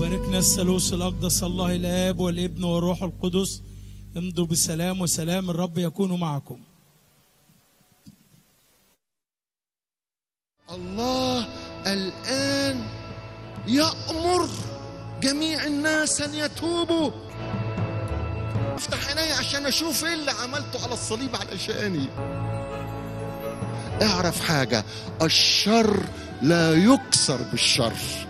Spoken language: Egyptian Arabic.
باركنا الثالوث الأقدس الله الآب والابن والروح القدس امضوا بسلام وسلام الرب يكون معكم الله الآن يأمر جميع الناس أن يتوبوا افتح عيني عشان أشوف إيه اللي عملته على الصليب علشاني اعرف حاجة الشر لا يكسر بالشر